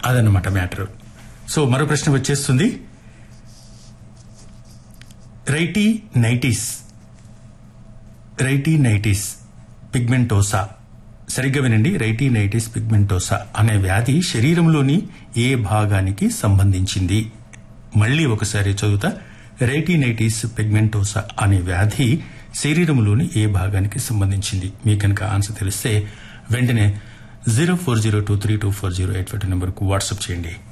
అదన్నమాట matter so మరో ప్రశ్న వచ్చేస్తుంది retinitis retinitis pigmentosa సరిగ్గా వినండి రైటీ నైటిస్ పిగ్మెంటోసా అనే వ్యాధి శరీరంలోని ఏ భాగానికి సంబంధించింది మళ్ళీ ఒకసారి చదువుతా రైటీనైటిస్ పిగ్మెంటోసా అనే వ్యాధి శరీరంలోని ఏ భాగానికి సంబంధించింది మీకు కనుక ఆన్సర్ తెలిస్తే వెంటనే zero four zero two three two four zero eight five నెంబర్కు వాట్సాప్ చేయండి